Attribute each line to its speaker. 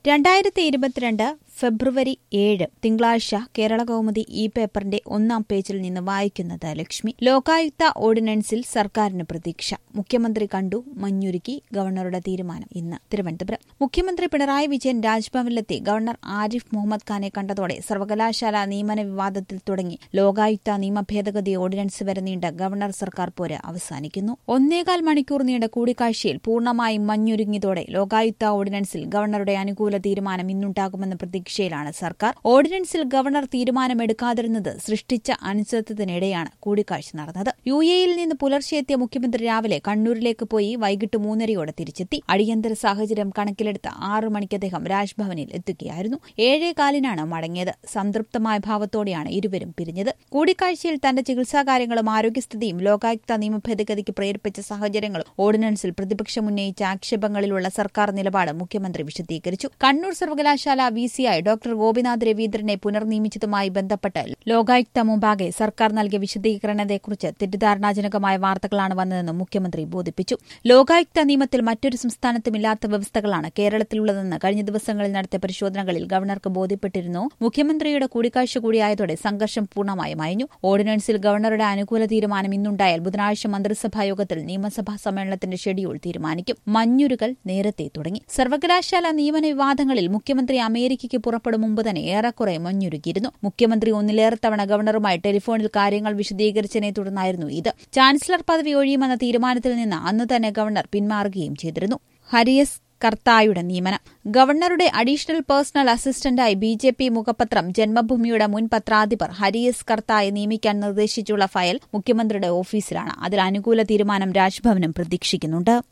Speaker 1: രണ്ടായിരത്തി ഇരുപത്തിരണ്ട് ഫെബ്രുവരി ഏഴ് തിങ്കളാഴ്ച കേരള കൗമുദി ഇ പേപ്പറിന്റെ ഒന്നാം പേജിൽ നിന്ന് വായിക്കുന്നത് ലക്ഷ്മി ലോകായുക്ത ഓർഡിനൻസിൽ സർക്കാരിന് പ്രതീക്ഷ മുഖ്യമന്ത്രി കണ്ടു മഞ്ഞുരുക്കി ഗവർണറുടെ തീരുമാനം ഇന്ന് തിരുവനന്തപുരം മുഖ്യമന്ത്രി പിണറായി വിജയൻ രാജ്ഭവനിലെത്തി ഗവർണർ ആരിഫ് മുഹമ്മദ് ഖാനെ കണ്ടതോടെ സർവകലാശാല നിയമന വിവാദത്തിൽ തുടങ്ങി ലോകായുക്ത നിയമ ഭേദഗതി ഓർഡിനൻസ് വരെ നീണ്ട ഗവർണർ സർക്കാർ പോര് അവസാനിക്കുന്നു ഒന്നേകാൽ മണിക്കൂർ നീണ്ട കൂടിക്കാഴ്ചയിൽ പൂർണ്ണമായും മഞ്ഞുരുങ്ങിയതോടെ ലോകായുക്ത ഓർഡിനൻസിൽ ഗവർണറുടെ അനുകൂല തീരുമാനം ഇന്നുണ്ടാകുമെന്ന പ്രതീക്ഷയിലാണ് സർക്കാർ ഓർഡിനൻസിൽ ഗവർണർ തീരുമാനമെടുക്കാതിരുന്നത് സൃഷ്ടിച്ച അനിശ്ചിതത്വത്തിനിടെയാണ് കൂടിക്കാഴ്ച നടന്നത് യു എയിൽ നിന്ന് പുലർച്ചെ എത്തിയ മുഖ്യമന്ത്രി രാവിലെ കണ്ണൂരിലേക്ക് പോയി വൈകിട്ട് മൂന്നരയോടെ തിരിച്ചെത്തി അടിയന്തര സാഹചര്യം കണക്കിലെടുത്ത് ആറു മണിക്ക് അദ്ദേഹം രാജ്ഭവനിൽ എത്തുകയായിരുന്നു ഏഴേകാലിനാണ് മടങ്ങിയത് സംതൃപ്തമായ ഭാവത്തോടെയാണ് ഇരുവരും പിരിഞ്ഞത് കൂടിക്കാഴ്ചയിൽ തന്റെ ചികിത്സാകാര്യങ്ങളും ആരോഗ്യസ്ഥിതിയും ലോകായുക്ത നിയമ ഭേദഗതിക്ക് പ്രേരിപ്പിച്ച സാഹചര്യങ്ങളും ഓർഡിനൻസിൽ പ്രതിപക്ഷം ഉന്നയിച്ച ആക്ഷേപങ്ങളിലുള്ള സർക്കാർ നിലപാട് മുഖ്യമന്ത്രി വിശദീകരിച്ചു കണ്ണൂർ സർവകലാശാല വി സിയായി ഡോക്ടർ ഗോപിനാഥ് രവീന്ദ്രനെ പുനർനിയമിച്ചതുമായി ബന്ധപ്പെട്ട് ലോകായുക്ത മുമ്പാകെ സർക്കാർ നൽകിയ വിശദീകരണത്തെക്കുറിച്ച് തെറ്റിദ്ധാരണാജനകമായ വാർത്തകളാണ് വന്നതെന്ന് മുഖ്യമന്ത്രി ബോധിപ്പിച്ചു ലോകായുക്ത നിയമത്തിൽ മറ്റൊരു സംസ്ഥാനത്തുമില്ലാത്ത വ്യവസ്ഥകളാണ് കേരളത്തിലുള്ളതെന്ന് കഴിഞ്ഞ ദിവസങ്ങളിൽ നടത്തിയ പരിശോധനകളിൽ ഗവർണർക്ക് ബോധ്യപ്പെട്ടിരുന്നു മുഖ്യമന്ത്രിയുടെ കൂടിക്കാഴ്ച കൂടിയായതോടെ സംഘർഷം പൂർണ്ണമായും അയഞ്ഞു ഓർഡിനൻസിൽ ഗവർണറുടെ അനുകൂല തീരുമാനം ഇന്നുണ്ടായാൽ ബുധനാഴ്ച മന്ത്രിസഭാ യോഗത്തിൽ നിയമസഭാ സമ്മേളനത്തിന്റെ ഷെഡ്യൂൾ തീരുമാനിക്കും മഞ്ഞുരുകൾ നേരത്തെ തുടങ്ങി സർവകലാശാല നിയമന വിവാദങ്ങളിൽ മുഖ്യമന്ത്രി അമേരിക്കയ്ക്ക് പുറപ്പെടും മുമ്പ് തന്നെ ഏറെക്കുറെ മഞ്ഞുരുകിയിരുന്നു മുഖ്യമന്ത്രി ഒന്നിലേറെ തവണ ഗവർണറുമായി ടെലിഫോണിൽ കാര്യങ്ങൾ വിശദീകരിച്ചതിനെ തുടർന്നായിരുന്നു ഇത് ചാൻസലർ പദവി ഒഴിയുമെന്ന തീരുമാനത്തിൽ നിന്ന് അന്ന് തന്നെ ഗവർണർ പിന്മാറുകയും ചെയ്തിരുന്നു ഹരിയസ് കർത്തായുടെ നിയമനം ഗവർണറുടെ അഡീഷണൽ പേഴ്സണൽ അസിസ്റ്റന്റായി ബി ജെ പി മുഖപത്രം ജന്മഭൂമിയുടെ മുൻ പത്രാധിപർ ഹരിയസ് കർത്തായെ നിയമിക്കാൻ നിർദ്ദേശിച്ചുള്ള ഫയൽ മുഖ്യമന്ത്രിയുടെ ഓഫീസിലാണ് അതിൽ അനുകൂല തീരുമാനം രാജ്ഭവനും പ്രതീക്ഷിക്കുന്നുണ്ട്